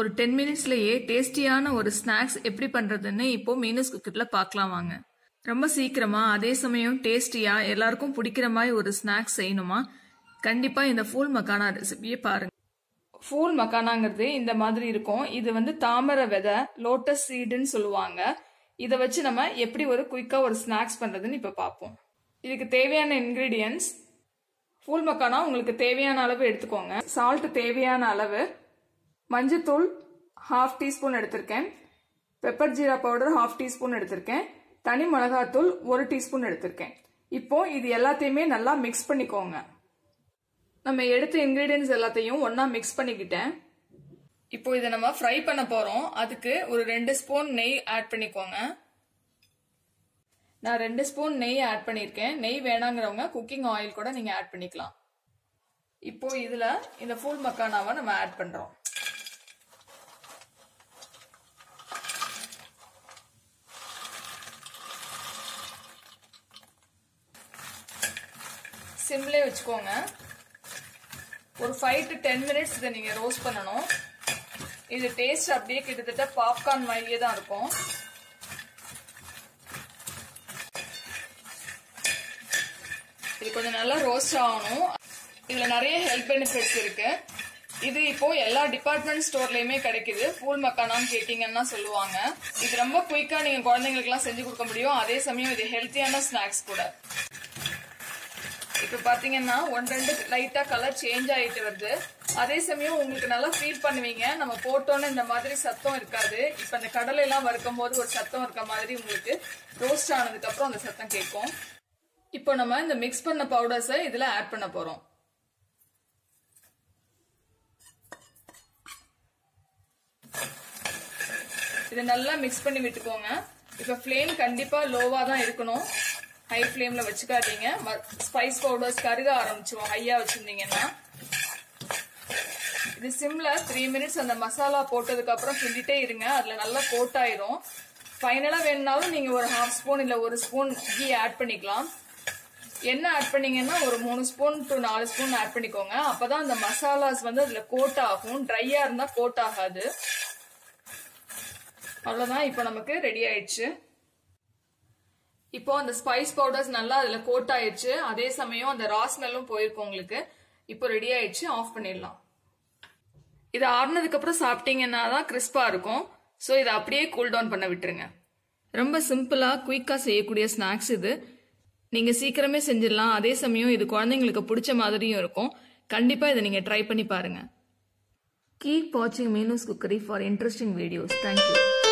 ஒரு டென் மினிட்ஸ்லயே டேஸ்டியான ஒரு ஸ்நாக்ஸ் எப்படி பண்றதுன்னு இப்போ மீனஸ் குக்கர்ல பார்க்கலாம் வாங்க ரொம்ப சீக்கிரமா அதே சமயம் டேஸ்டியா எல்லாருக்கும் பிடிக்கிற மாதிரி ஒரு ஸ்நாக்ஸ் செய்யணுமா கண்டிப்பா இந்த ஃபூல் மக்கானா ரெசிபியை பாருங்க ஃபூல் மக்கானாங்கிறது இந்த மாதிரி இருக்கும் இது வந்து தாமரை விதை லோட்டஸ் சீடுன்னு சொல்லுவாங்க இதை வச்சு நம்ம எப்படி ஒரு குயிக்கா ஒரு ஸ்நாக்ஸ் பண்றதுன்னு இப்ப பார்ப்போம் இதுக்கு தேவையான இன்கிரீடியன்ஸ் ஃபூல் மக்கானா உங்களுக்கு தேவையான அளவு எடுத்துக்கோங்க சால்ட் தேவையான அளவு மஞ்சத்தூள் ஹாஃப் டீஸ்பூன் எடுத்திருக்கேன் pepper jeera powder half teaspoon எடுத்திருக்கேன் தனி மிளகாத்தூள் ஒரு டீஸ்பூன் எடுத்திருக்கேன் இப்போ இது எல்லாத்தையுமே நல்லா மிக்ஸ் பண்ணிக்கோங்க நம்ம எடுத்த இன்கிரீடியன்ஸ் எல்லாத்தையும் ஒன்னா மிக்ஸ் பண்ணிக்கிட்டேன் இப்போ இதை நம்ம ஃப்ரை பண்ண போறோம் அதுக்கு ஒரு ரெண்டு ஸ்பூன் நெய் ஆட் பண்ணிக்கோங்க நான் ரெண்டு ஸ்பூன் நெய் ஆட் பண்ணியிருக்கேன் நெய் வேணாங்கிறவங்க குக்கிங் ஆயில் கூட நீங்க ஆட் பண்ணிக்கலாம் இப்போ இதுல இந்த ஃபுல் மக்கானாவை நம்ம ஆட் பண்றோம் சிம்லே வச்சுக்கோங்க ஒரு ஃபைவ் டு டென் மினிட்ஸ் இதை நீங்க ரோஸ்ட் பண்ணணும் இது டேஸ்ட் அப்படியே கிட்டத்தட்ட பாப்கார்ன் மாதிரியே தான் இருக்கும் இது கொஞ்சம் நல்லா ரோஸ்ட் ஆகணும் இதுல நிறைய ஹெல்த் பெனிஃபிட்ஸ் இருக்கு இது இப்போ எல்லா டிபார்ட்மெண்ட் ஸ்டோர்லயுமே கிடைக்குது ஃபூல் மக்கானான்னு கேட்டீங்கன்னா சொல்லுவாங்க இது ரொம்ப குயிக்கா நீங்க குழந்தைங்களுக்கு எல்லாம் செஞ்சு கொடுக்க முடியும் அதே சமயம் இது ஹெல்த்தியான ஸ்நாக்ஸ் கூட இப்ப பாத்தீங்கன்னா ஒன் ரெண்டு லைட்டா கலர் சேஞ்ச் ஆயிட்டு வருது அதே சமயம் உங்களுக்கு நல்லா ஃபீல் பண்ணுவீங்க நம்ம போட்டோன்னு இந்த மாதிரி சத்தம் இருக்காது இப்ப அந்த கடலை எல்லாம் வறுக்கும் போது ஒரு சத்தம் இருக்க மாதிரி உங்களுக்கு ரோஸ்ட் ஆனதுக்கு அப்புறம் அந்த சத்தம் கேட்கும் இப்போ நம்ம இந்த மிக்ஸ் பண்ண பவுடர்ஸை இதுல ஆட் பண்ண போறோம் இதை நல்லா மிக்ஸ் பண்ணி விட்டுக்கோங்க இப்ப ஃப்ளேம் கண்டிப்பா லோவா தான் இருக்கணும் ஹை ஃப்ளேம்ல வச்சுக்காதீங்க ஸ்பைஸ் பவுடர்ஸ் கருக ஆரம்பிச்சிரும் ஹையா வச்சிருந்தீங்கன்னா இது சிம்ல த்ரீ மினிட்ஸ் அந்த மசாலா போட்டதுக்கு அப்புறம் கிண்டிட்டே இருங்க அதுல நல்லா கோட் ஆயிரும் ஃபைனலா வேணும்னாலும் நீங்க ஒரு ஹாஃப் ஸ்பூன் இல்ல ஒரு ஸ்பூன் கீ ஆட் பண்ணிக்கலாம் என்ன ஆட் பண்ணீங்கன்னா ஒரு மூணு ஸ்பூன் டு நாலு ஸ்பூன் ஆட் பண்ணிக்கோங்க அப்பதான் அந்த மசாலாஸ் வந்து அதுல கோட் ஆகும் ட்ரையா இருந்தா கோட் ஆகாது அவ்வளவுதான் இப்போ நமக்கு ரெடி ஆயிடுச்சு இப்போ அந்த ஸ்பைஸ் பவுடர்ஸ் நல்லா அதுல கோட் ஆயிடுச்சு அதே சமயம் அந்த ரா ஸ்மெல்லும் போயிருக்கும் உங்களுக்கு இப்போ ரெடி ஆயிடுச்சு ஆஃப் பண்ணிடலாம் இது ஆறுனதுக்கு அப்புறம் சாப்பிட்டீங்கன்னா தான் கிறிஸ்பா இருக்கும் ஸோ இதை அப்படியே கூல் டவுன் பண்ண விட்டுருங்க ரொம்ப சிம்பிளா குயிக்கா செய்யக்கூடிய ஸ்நாக்ஸ் இது நீங்க சீக்கிரமே செஞ்சிடலாம் அதே சமயம் இது குழந்தைங்களுக்கு பிடிச்ச மாதிரியும் இருக்கும் கண்டிப்பா இதை நீங்க ட்ரை பண்ணி பாருங்க கீப் வாட்சிங் Meenu's cookery for interesting videos thank you